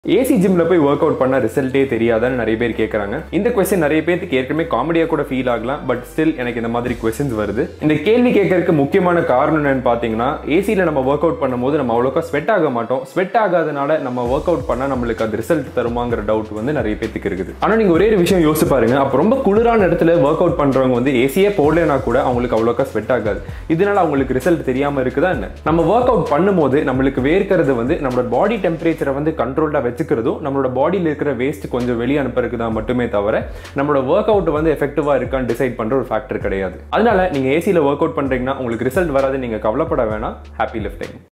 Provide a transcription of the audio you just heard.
AC ஜிம்ல போய் work out பண்ண ரிசல்ட்டே தெரியாதான்னு நிறைய பேர் கேட்குறாங்க இந்த கொஸ்டின் நிறைய பேருக்கு ஏற்கனவே காமெடியாக கூட ஃபீல் ஆகலாம் பட் ஸ்டில் எனக்கு இந்த மாதிரி கொஸ்டின்ஸ் வருது இந்த கேள்வி கேட்கறதுக்கு முக்கியமான காரணம் என்னன்னு பார்த்தீங்கன்னா ஏசியில் நம்ம ஒர்க் அவுட் பண்ணும்போது நம்ம அவ்வளோக்கா ஸ்வெட் ஆக மாட்டோம் ஸ்வெட் ஆகாதனால நம்ம ஒர்க் அவுட் பண்ணால் நம்மளுக்கு அது ரிசல்ட் தருமாங்கிற டவுட் வந்து நிறைய பேருக்கு இருக்குது ஆனால் நீங்கள் ஒரே ஒரு விஷயம் யோசிச்சு பாருங்க அப்போ ரொம்ப குளிரான இடத்துல ஒர்க் அவுட் பண்ணுறவங்க வந்து ஏசியே போடலைனா கூட அவங்களுக்கு அவ்வளோக்கா ஸ்வெட் ஆகாது இதனால அவங்களுக்கு ரிசல்ட் தெரியாமல் இருக்குதா என்ன நம்ம ஒர்க் அவுட் பண்ணும்போது நம்மளுக்கு வேர்க்கிறது வந்து நம்மளோட பாடி டெம்பரேச்சரை வந்து கண்ட்ரோல்டாக வச்சுக்கிறதும் நம்மளோட பாடியில் இருக்கிற வேஸ்ட் கொஞ்சம் வெளியே அனுப்புறதுக்கு தான் மட்டுமே தவிர நம்மளோட ஒர்க் அவுட் வந்து எஃபெக்டிவாக இருக்கான்னு டிசைட் பண்ணுற ஒரு ஃபேக்டர் கிடையாது அதனால நீங்கள் ஏசியில் ஒர்க் அவுட் பண்ணுறீங்கன்னா உங்களுக்கு ரிசல்ட் வராது நீங்கள் கவலைப்பட வேணாம் ஹாப்பி லிஃப்டிங்